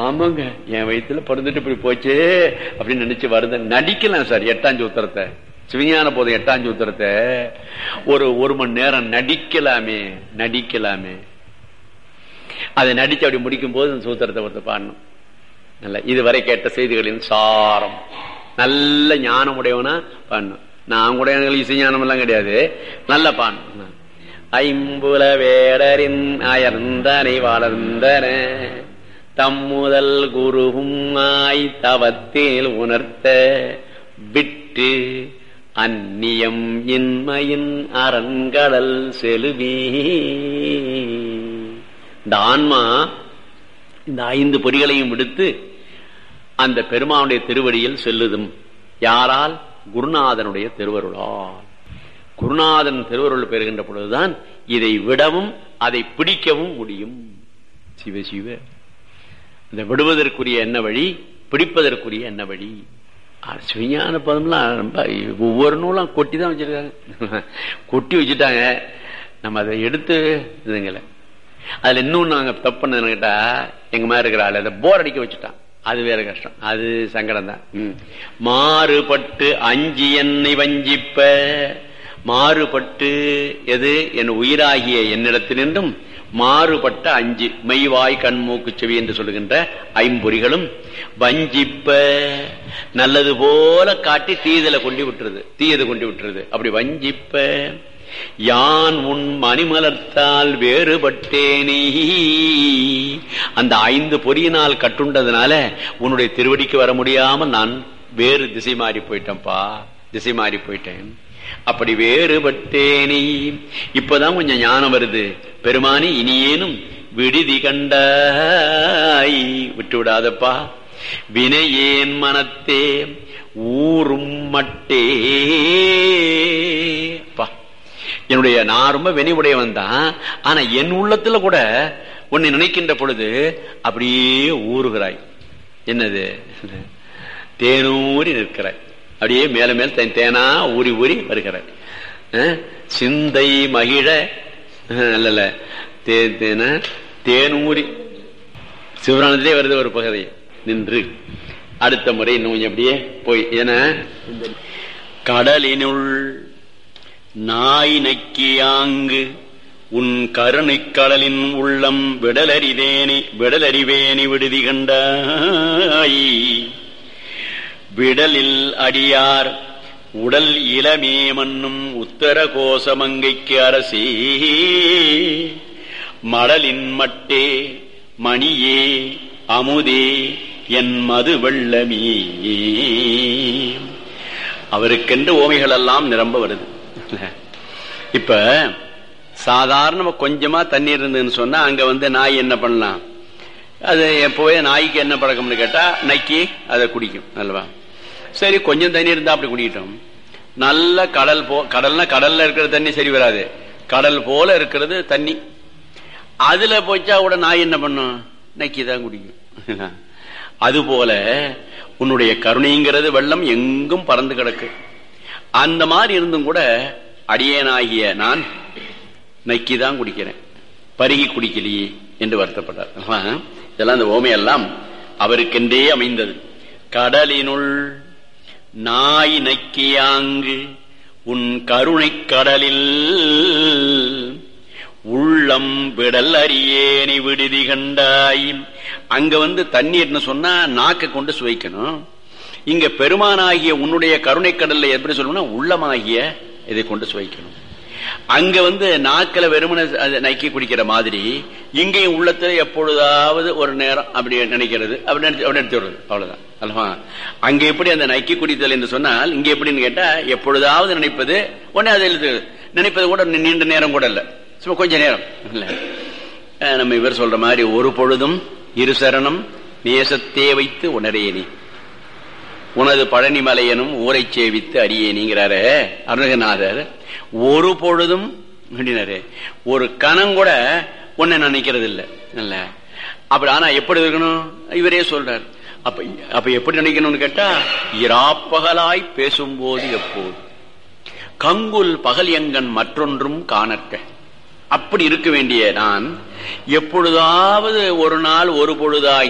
ஆமாங்க என் வயித்துல பிறந்துட்டு இப்படி போச்சே அப்படின்னு நினைச்சு வருது நடிக்கலாம் சார் எட்டாம் சூத்திரத்தை சிவஞான போதும் எட்டாம் சூத்திரத்தை ஒரு ஒரு மணி நேரம் நடிக்கலாமே நடிக்கலாமே அதை நடிச்சு அப்படி முடிக்கும் போது அந்த சூத்திரத்தை ஒருத்த பாடணும் நல்ல இதுவரை கேட்ட செய்திகளின் சாரம் நல்ல ஞானம் உடையவனா பாடணும் நான் கூட எனக்கு இசை ஞானம் எல்லாம் கிடையாது நல்ல பாடணும் ஐம்புல வேடரின் அயர்ந்தனை வளர்ந்தன தம்முதல் குருவும் ஆய் தவத்தில் உணர்த்த விட்டு அந்நியம் இன்மையின் அரண்கடல் செலுவி இந்த ஆன்மா இந்த ஐந்து பொறிகளையும் விடுத்து அந்த பெருமானுடைய திருவடியில் செல்லுதும் யாரால் குருநாதனுடைய திருவருளால் குருநாதன் திருவருள் பெறுகின்ற பொழுதுதான் இதை விடவும் அதை பிடிக்கவும் முடியும் சிவ சிவ இந்த விடுவதற்குரிய என்ன வழி பிடிப்பதற்குரிய என்ன வழி சிவஞான பதம்லாம் ரொம்ப ஒவ்வொரு நூலும் கொட்டி தான் வச்சிருக்காங்க கொட்டி வச்சுட்டாங்க நம்ம அதை எடுத்து இதுங்களை அதுல இன்னும் நாங்க தப்பு பண்ணது கேட்டா எங்க மாதிரி இருக்கிற ஆளு அதை போர் அடிக்க வச்சுட்டான் அது வேற கஷ்டம் அது சங்கடம் தான் மாறுபட்டு அஞ்சி என்னை வஞ்சிப்ப மாறுபட்டு எது என் உயிராகிய என்னிடத்தினின்றும் மாறுபட்ட அஞ்சு மெய்வாய் கண்மூக்கு செவி என்று சொல்லுகின்ற ஐம்பொறிகளும் வஞ்சிப்ப நல்லது போல காட்டி தீதல கொண்டு விட்டுருது தீயது கொண்டு விட்டுருது அப்படி வஞ்சிப்ப யான் உன் மணிமலர்த்தால் வேறுபட்டேனே அந்த ஐந்து பொறியினால் கட்டுண்டதுனால உன்னுடைய திருவடிக்கு வர முடியாமல் நான் வேறு திசை மாறி போயிட்டேன்ப்பா திசை மாறி போயிட்டேன் அப்படி வேறுபட்டேனே இப்பதான் கொஞ்சம் ஞானம் வருது பெருமானி இனியேனும் விடுதி கண்டாய் விட்டு விடாதப்பா வினையேன் மனத்தே ஊரும் மட்டே பா என்னுடைய நான் ரொம்ப வெனிவுடையவன் தான் ஆனா என் உள்ளத்துல கூட உன்னை நினைக்கின்ற பொழுது அப்படியே ஊறுகிறாய் என்னது தேனூறி நிற்கிறாய் அப்படியே மேல மேல் தன் தேனா ஊறி ஊறி வருகிறாய் சிந்தை மகிழ அல்ல தேன தேனூரி சிவராணத்திலே வருது ஒரு பகுதி நின்று அடுத்த முறை இன்னும் கொஞ்சம் அப்படியே போய் என கடலினுள் நாய் நக்கியாங்கு உன் கருணை கடலின் உள்ளம் விடலறிவேனி விடலறிவேனி விடுதி கண்டாய் விடலில் அடியார் உடல் இளமே மன்னும் உத்தர கோசமங்கைக்கு அரசே மடலின் மட்டே மணியே அமுதே என் மது வெள்ளமே அவருக்கென்று ஓமைகள் எல்லாம் நிரம்ப வருது இப்ப சாதாரண கொஞ்சமா தண்ணீர் இருந்ததுன்னு சொன்னா அங்க வந்து நாய் என்ன பண்ணலாம் அது எப்போவே நாய்க்கு என்ன பழக்கம்னு கேட்டா நக்கி அதை குடிக்கும் அல்லவா சரி கொஞ்சம் தண்ணி இருந்தா அப்படி குடிக்கிட்டோம் நல்ல கடல் போ கடல்னா கடல்ல இருக்கிற தண்ணி சரி வராது கடல் போல இருக்கிறது தண்ணி அதுல போச்சா கூட நாய் என்ன பண்ணும் நக்கி தான் குடிக்கும் அது போல உன்னுடைய கருணைங்கிறது வெள்ளம் எங்கும் பறந்து கிடக்கு அந்த மாதிரி இருந்தும் கூட அடியேனாகிய நான் நக்கி தான் குடிக்கிறேன் பருகி குடிக்கலையே என்று வருத்தப்பட்டார் இதெல்லாம் அந்த ஓமையெல்லாம் அவருக்கென்றே அமைந்தது கடலினுள் நாய் நக்கியாங்கு உன் கருணை கடலில் உள்ளம் விடல் அறியேனி விடுதி கண்டாய் அங்க வந்து தண்ணீர்னு சொன்னா நாக்க கொண்டு சுவைக்கணும் இங்க பெருமானாகிய உன்னுடைய கருணை கடல்ல எப்படி சொல்லணும்னா உள்ளமாகிய இதை கொண்டு சுவைக்கணும் அங்க வந்து நாக்கில வெறுமனை நக்கி குடிக்கிற மாதிரி இங்கேயும் உள்ளத்துல எப்பொழுதாவது ஒரு நேரம் அப்படி நினைக்கிறது அப்படி அப்படி எடுத்துடுறது அவ்வளவுதான் அல்லவா அங்க எப்படி அந்த நக்கி குடித்தல் என்று சொன்னால் இங்க எப்படின்னு கேட்டா எப்பொழுதாவது நினைப்பது உடனே அதை எழுது நினைப்பது கூட நீண்ட நேரம் கூட இல்ல சும்மா கொஞ்ச நேரம் இல்ல நம்ம இவர் சொல்ற மாதிரி ஒரு பொழுதும் இரு சரணம் நேசத்தே வைத்து உணரேனி உனது பழனிமலையனும் ஊரை சேவித்து அறியேனிங்கிறாரு அருணகநாதர் ஒரு பொழுதும் அப்படின்னாரு ஒரு கணம் கூட உன்னை நினைக்கிறது இல்லை இல்ல அப்படி ஆனா எப்படி இருக்கணும் இவரே சொல்றார் அப்ப அப்ப எப்படி நினைக்கணும்னு கேட்டா இராப்பகலாய் பேசும்போது எப்போது கங்குல் பகல் எங்கன் மற்றொன்றும் காணற்க அப்படி இருக்க வேண்டிய நான் எப்பொழுதாவது ஒரு நாள் ஒரு பொழுதாகி